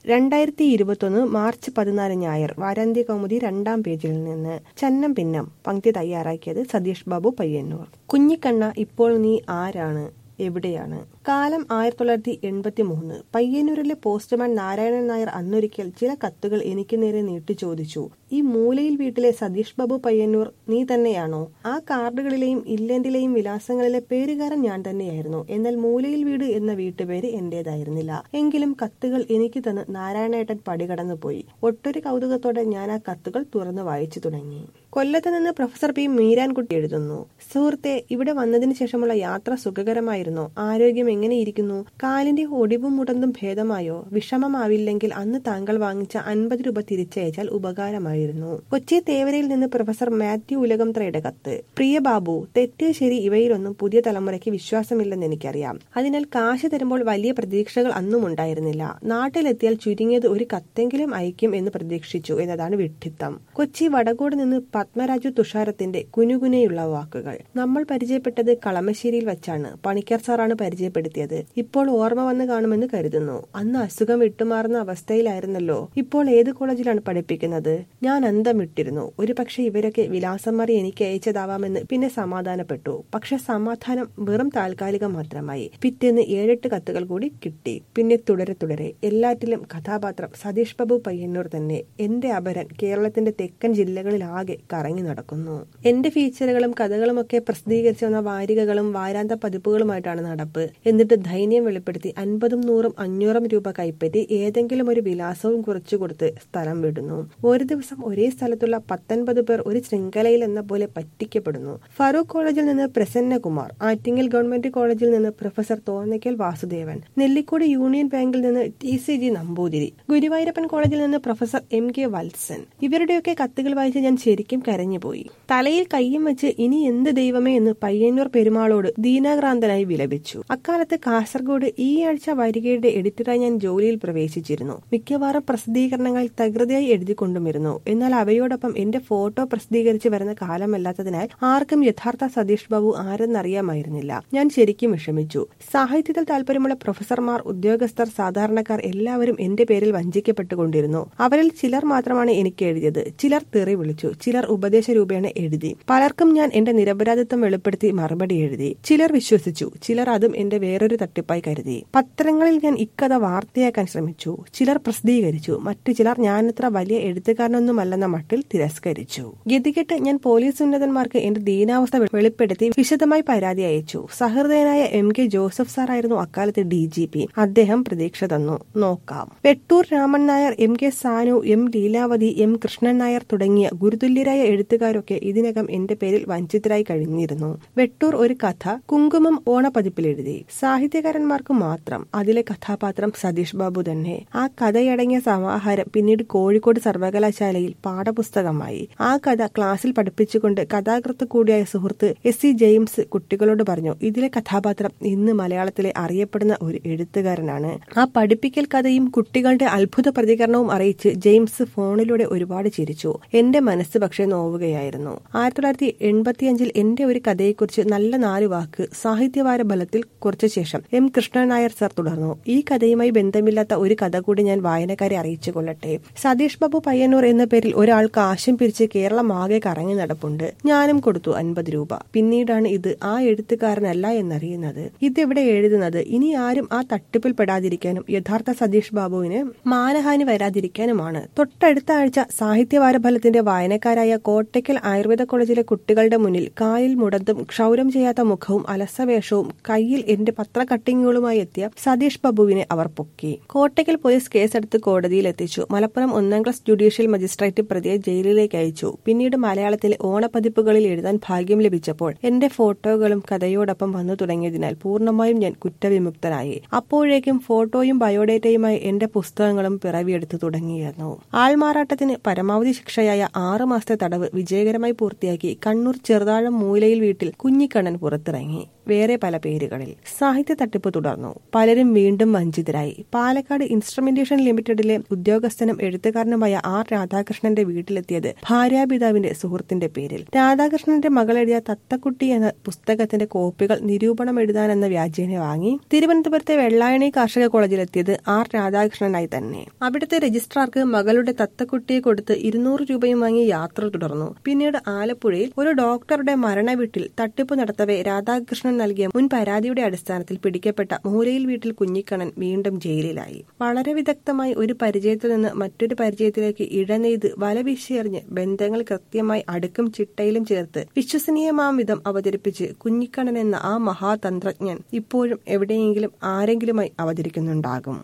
രണ്ടായിരത്തി ഇരുപത്തൊന്ന് മാർച്ച് പതിനാല് ഞായർ വാരാന്ത്യ കൗമുദി രണ്ടാം പേജിൽ നിന്ന് ചന്നം പിന്നം പങ്ക്തി തയ്യാറാക്കിയത് സതീഷ് ബാബു പയ്യന്നൂർ കുഞ്ഞിക്കണ്ണ ഇപ്പോൾ നീ ആരാണ് എവിടെയാണ് കാലം ആയിരത്തി തൊള്ളായിരത്തി എൺപത്തി മൂന്ന് പയ്യന്നൂരിലെ പോസ്റ്റ്മാൻ നാരായണൻ നായർ അന്നൊരിക്കൽ ചില കത്തുകൾ എനിക്ക് നേരെ നീട്ടി ചോദിച്ചു ഈ മൂലയിൽ വീട്ടിലെ സതീഷ് ബാബു പയ്യന്നൂർ നീ തന്നെയാണോ ആ കാർഡുകളിലെയും ഇല്ലന്റിലെയും വിലാസങ്ങളിലെ പേരുകാരൻ ഞാൻ തന്നെയായിരുന്നു എന്നാൽ മൂലയിൽ വീട് എന്ന വീട്ടുപേര് എന്റേതായിരുന്നില്ല എങ്കിലും കത്തുകൾ എനിക്ക് തന്ന് നാരായണേട്ടൻ പടികടന്നു പോയി ഒട്ടൊരു കൗതുകത്തോടെ ഞാൻ ആ കത്തുകൾ തുറന്നു വായിച്ചു തുടങ്ങി കൊല്ലത്ത് നിന്ന് പ്രൊഫസർ പി മീരാൻകുട്ടി എഴുതുന്നു സുഹൃത്തെ ഇവിടെ വന്നതിന് ശേഷമുള്ള യാത്ര സുഖകരമായിരുന്നോ ആരോഗ്യം എങ്ങനെയിരിക്കുന്നു കാലിന്റെ ഒടിവും മുടന്തും ഭേദമായോ വിഷമമാവില്ലെങ്കിൽ അന്ന് താങ്കൾ വാങ്ങിച്ച അൻപത് രൂപ തിരിച്ചയച്ചാൽ ഉപകാരമായിരുന്നു കൊച്ചി തേവരയിൽ നിന്ന് പ്രൊഫസർ മാത്യു ഉലകംത്രയുടെ കത്ത് പ്രിയ ബാബു തെറ്റ് ശരി ഇവയിലൊന്നും പുതിയ തലമുറയ്ക്ക് വിശ്വാസമില്ലെന്ന് എനിക്കറിയാം അതിനാൽ കാശ് തരുമ്പോൾ വലിയ പ്രതീക്ഷകൾ അന്നും ഉണ്ടായിരുന്നില്ല നാട്ടിലെത്തിയാൽ ചുരുങ്ങിയത് ഒരു കത്തെങ്കിലും അയക്കും എന്ന് പ്രതീക്ഷിച്ചു എന്നതാണ് വിഡ്ഢിത്തം കൊച്ചി വടകോട് നിന്ന് പത്മരാജു തുഷാരത്തിന്റെ കുനുകുനെയുള്ള വാക്കുകൾ നമ്മൾ പരിചയപ്പെട്ടത് കളമശ്ശേരിയിൽ വെച്ചാണ് പണിക്കർ സാറാണ് പരിചയപ്പെടുത്തിയത് ഇപ്പോൾ ഓർമ്മ വന്ന് കാണുമെന്ന് കരുതുന്നു അന്ന് അസുഖം വിട്ടുമാറുന്ന അവസ്ഥയിലായിരുന്നല്ലോ ഇപ്പോൾ ഏത് കോളേജിലാണ് പഠിപ്പിക്കുന്നത് ഞാൻ അന്തം വിട്ടിരുന്നു ഒരു പക്ഷെ ഇവരൊക്കെ വിലാസം മാറി എനിക്ക് അയച്ചതാവാമെന്ന് പിന്നെ സമാധാനപ്പെട്ടു പക്ഷെ സമാധാനം വെറും താൽക്കാലികം മാത്രമായി പിറ്റേന്ന് ഏഴെട്ട് കത്തുകൾ കൂടി കിട്ടി പിന്നെ തുടരെ തുടരെ എല്ലാറ്റിലും കഥാപാത്രം സതീഷ് ബാബു പയ്യന്നൂർ തന്നെ എന്റെ അപരൻ കേരളത്തിന്റെ തെക്കൻ ജില്ലകളിലാകെ കറങ്ങി നടക്കുന്നു എന്റെ ഫീച്ചറുകളും കഥകളും ഒക്കെ പ്രസിദ്ധീകരിച്ചു വന്ന വാരികകളും വാരാന്ത പതിപ്പുകളുമായിട്ടാണ് നടപ്പ് എന്നിട്ട് ധൈര്യം വെളിപ്പെടുത്തി അൻപതും നൂറും അഞ്ഞൂറും രൂപ കൈപ്പറ്റി ഏതെങ്കിലും ഒരു വിലാസവും കുറച്ചു കൊടുത്ത് സ്ഥലം വിടുന്നു ഒരു ദിവസം ഒരേ സ്ഥലത്തുള്ള പത്തൊൻപത് പേർ ഒരു ശൃംഖലയിൽ എന്ന പോലെ പറ്റിക്കപ്പെടുന്നു ഫറൂഖ് കോളേജിൽ നിന്ന് പ്രസന്നകുമാർ ആറ്റിങ്ങൽ ഗവൺമെന്റ് കോളേജിൽ നിന്ന് പ്രൊഫസർ തോന്നയ്ക്കൽ വാസുദേവൻ നെല്ലിക്കോട് യൂണിയൻ ബാങ്കിൽ നിന്ന് T C G Namboothiri Guruvayurappan കോളേജിൽ നിന്ന് പ്രൊഫസർ എം കെ വത്സൻ ഇവരുടെയൊക്കെ കത്തുകൾ വായിച്ച് ഞാൻ ശരിക്കും കരഞ്ഞുപോയി തലയിൽ കയ്യും വെച്ച് ഇനി എന്ത് ദൈവമേ എന്ന് പയ്യന്നൂർ പെരുമാളോട് ദീനാക്രാന്തനായി വിലപിച്ചു അക്കാലത്ത് കാസർഗോഡ് ഈ ആഴ്ച വരികയുടെ എഡിറ്ററായി ഞാൻ ജോലിയിൽ പ്രവേശിച്ചിരുന്നു മിക്കവാറും പ്രസിദ്ധീകരണങ്ങളിൽ തകൃതിയായി എഴുതിക്കൊണ്ടുമിരുന്നു എന്നാൽ അവയോടൊപ്പം എന്റെ ഫോട്ടോ പ്രസിദ്ധീകരിച്ച് വരുന്ന കാലമല്ലാത്തതിനാൽ ആർക്കും യഥാർത്ഥ സതീഷ് ബാബു ആരെന്നറിയാമായിരുന്നില്ല ഞാൻ ശരിക്കും വിഷമിച്ചു സാഹിത്യത്തിൽ താല്പര്യമുള്ള പ്രൊഫസർമാർ ഉദ്യോഗസ്ഥർ സാധാരണക്കാർ എല്ലാവരും എന്റെ പേരിൽ വഞ്ചിക്കപ്പെട്ടുകൊണ്ടിരുന്നു അവരിൽ ചിലർ മാത്രമാണ് എനിക്ക് എഴുതിയത് ചിലർ തെറി വിളിച്ചു ചിലർ ഉപദേശ രൂപേണ എഴുതി പലർക്കും ഞാൻ എന്റെ നിരപരാധിത്വം വെളിപ്പെടുത്തി മറുപടി എഴുതി ചിലർ വിശ്വസിച്ചു ചിലർ അതും എന്റെ വേറൊരു തട്ടിപ്പായി കരുതി പത്രങ്ങളിൽ ഞാൻ ഇക്കഥ വാർത്തയാക്കാൻ ശ്രമിച്ചു ചിലർ പ്രസിദ്ധീകരിച്ചു മറ്റു ചിലർ ഞാനത്ര വലിയ എഴുത്തുകാരനൊന്നുമല്ലെന്ന മട്ടിൽ തിരസ്കരിച്ചു ഗതികെട്ട് ഞാൻ പോലീസ് ഉന്നതന്മാർക്ക് എന്റെ ദീനാവസ്ഥ വെളിപ്പെടുത്തി വിശദമായി പരാതി അയച്ചു സഹൃദയനായ എം കെ ജോസഫ് സാർ ആയിരുന്നു അക്കാലത്ത് ഡി ജി പി അദ്ദേഹം പ്രതീക്ഷ തന്നു നോക്കാം Vettoor Raman Nair M K Sanu M Leelavathi M Krishnan Nair തുടങ്ങിയ ഗുരുതുല്യരായ എഴുത്തുകാരൊക്കെ ഇതിനകം എന്റെ പേരിൽ വഞ്ചിതരായി കഴിഞ്ഞിരുന്നു വെട്ടൂർ ഒരു കഥ കുങ്കുമം ഓണപ്പതിപ്പിൽ എഴുതി സാഹിത്യകാരന്മാർക്ക് മാത്രം അതിലെ കഥാപാത്രം സതീഷ് ബാബു തന്നെ ആ കഥയടങ്ങിയ സമാഹാരം പിന്നീട് കോഴിക്കോട് സർവകലാശാലയിൽ പാഠപുസ്തകമായി ആ കഥ ക്ലാസ്സിൽ പഠിപ്പിച്ചുകൊണ്ട് കഥാകൃത്ത് കൂടിയായ സുഹൃത്ത് എസ് സി ജെയിംസ് കുട്ടികളോട് പറഞ്ഞു ഇതിലെ കഥാപാത്രം ഇന്ന് മലയാളത്തിലെ അറിയപ്പെടുന്ന ഒരു എഴുത്തുകാരനാണ് ആ പഠിപ്പിക്കൽ കഥയും കുട്ടികളുടെ അത്ഭുത പ്രതികരണവും അറിയിച്ച് ജെയിംസ് ഫോണിലൂടെ ഒരുപാട് ചിരിച്ചു എന്റെ മനസ്സ് പക്ഷേ നോവുകയായിരുന്നു ആയിരത്തി തൊള്ളായിരത്തി എൺപത്തിയഞ്ചിൽ എന്റെ ഒരു കഥയെക്കുറിച്ച് നല്ല നാല് വാക്ക് സാഹിത്യവാര ബലത്തിൽ കുറച്ച ശേഷം എം കൃഷ്ണൻ നായർ സർ തുടർന്നു ഈ കഥയുമായി ബന്ധമില്ലാത്ത ഒരു കഥ കൂടി ഞാൻ വായനക്കാരെ അറിയിച്ചു കൊള്ളട്ടെ സതീഷ് ബാബു പയ്യന്നൂർ എന്ന പേരിൽ ഒരാൾ കാശും പിരിച്ച് കേരളം ആകെ കറങ്ങി നടപ്പുണ്ട് ഞാനും കൊടുത്തു അൻപത് രൂപ പിന്നീടാണ് ഇത് ആ എഴുത്തുകാരനല്ല എന്നറിയുന്നത് ഇതെവിടെ എഴുതുന്നത് ഇനി ആരും ആ തട്ടിപ്പിൽ പെടാതിരിക്കാനും യഥാർത്ഥ സതീഷ് ബാബുവിന് മാനഹാനി വരാതിരിക്കാനുമാണ് തൊട്ടടുത്ത ആഴ്ച സാഹിത്യവാര ഫലത്തിന്റെ വായനക്കാരായ കോട്ടയ്ക്കൽ ആയുർവേദ കോളേജിലെ കുട്ടികളുടെ മുന്നിൽ കാലിൽ മുടന്തും ക്ഷൗരം ചെയ്യാത്ത മുഖവും അലസവേഷവും കയ്യിൽ എന്റെ പത്ര കട്ടിങ്ങുകളുമായി എത്തിയ സതീഷ് ബാബുവിനെ അവർ പൊക്കി കോട്ടയ്ക്കൽ പോലീസ് കേസെടുത്ത് കോടതിയിൽ എത്തിച്ചു മലപ്പുറം ഒന്നാം ക്ലാസ് ജുഡീഷ്യൽ മജിസ്ട്രേറ്റ് പ്രതിയെ ജയിലിലേക്ക് അയച്ചു പിന്നീട് മലയാളത്തിലെ ഓണപ്പതിപ്പുകളിൽ എഴുതാൻ ഭാഗ്യം ലഭിച്ചപ്പോൾ എന്റെ ഫോട്ടോകളും കഥയോടൊപ്പം വന്നു തുടങ്ങിയതിനാൽ പൂർണ്ണമായും ഞാൻ കുറ്റവിമുക്തനായി അപ്പോഴേക്കും ഫോട്ടോയും ബയോഡേറ്റയുമായി എന്റെ പുസ്തകങ്ങളും പിറവിയെടുത്തു തുടങ്ങിയിരുന്നു ആൾമാറാട്ടത്തിന് പരമാവധി ശിക്ഷയായ ആറു മാസത്തെ തടവ് വിജയകരമായി പൂർത്തിയാക്കി കണ്ണൂർ ചെറുതാഴം മൂലയിൽ വീട്ടിൽ കുഞ്ഞിക്കണ്ണൻ പുറത്തിറങ്ങി വേറെ പല പേരുകളിൽ സാഹിത്യ തട്ടിപ്പ് തുടർന്നു പലരും വീണ്ടും വഞ്ചിതരായി പാലക്കാട് ഇൻസ്ട്രുമെന്റേഷൻ ലിമിറ്റഡിലെ ഉദ്യോഗസ്ഥനും എഴുത്തുകാരനുമായ ആർ രാധാകൃഷ്ണന്റെ വീട്ടിലെത്തിയത് ഭാര്യാപിതാവിന്റെ സുഹൃത്തിന്റെ പേരിൽ രാധാകൃഷ്ണന്റെ മകൾ എഴുതിയ തത്തക്കുട്ടി എന്ന പുസ്തകത്തിന്റെ കോപ്പികൾ നിരൂപണം എഴുതാനെന്ന വ്യാജേന വാങ്ങി തിരുവനന്തപുരത്തെ വെള്ളായണി കാർഷിക കോളേജിലെത്തിയത് ആർ രാധാകൃഷ്ണനായി തന്നെ അവിടുത്തെ രജിസ്ട്രാർക്ക് മകളുടെ തത്തക്കുട്ടിയെ കൊടുത്ത് ഇരുന്നൂറ് രൂപയും വാങ്ങി യാത്ര തുടർന്നു പിന്നീട് ആലപ്പുഴയിൽ ഒരു ഡോക്ടറുടെ മരണവീട്ടിൽ തട്ടിപ്പ് നടത്തവെ രാധാകൃഷ്ണൻ നൽകിയ മുൻ പരാതിയുടെ അടിസ്ഥാനത്തിൽ പിടിക്കപ്പെട്ട മൂലയിൽ വീട്ടിൽ കുഞ്ഞിക്കണ്ണൻ വീണ്ടും ജയിലിലായി വളരെ വിദഗ്ധമായി ഒരു പരിചയത്തിൽ നിന്ന് മറ്റൊരു പരിചയത്തിലേക്ക് ഇഴനെയ്ത് വലവീശിയെറിഞ്ഞ് ബന്ധങ്ങൾ കൃത്യമായി അടുക്കും ചിട്ടയിലും ചേർത്ത് വിശ്വസനീയമാം വിധം അവതരിപ്പിച്ച് കുഞ്ഞിക്കണ്ണൻ എന്ന ആ മഹാതന്ത്രജ്ഞൻ ഇപ്പോഴും എവിടെയെങ്കിലും ആരെങ്കിലുമായി അവതരിക്കുന്നുണ്ടാകും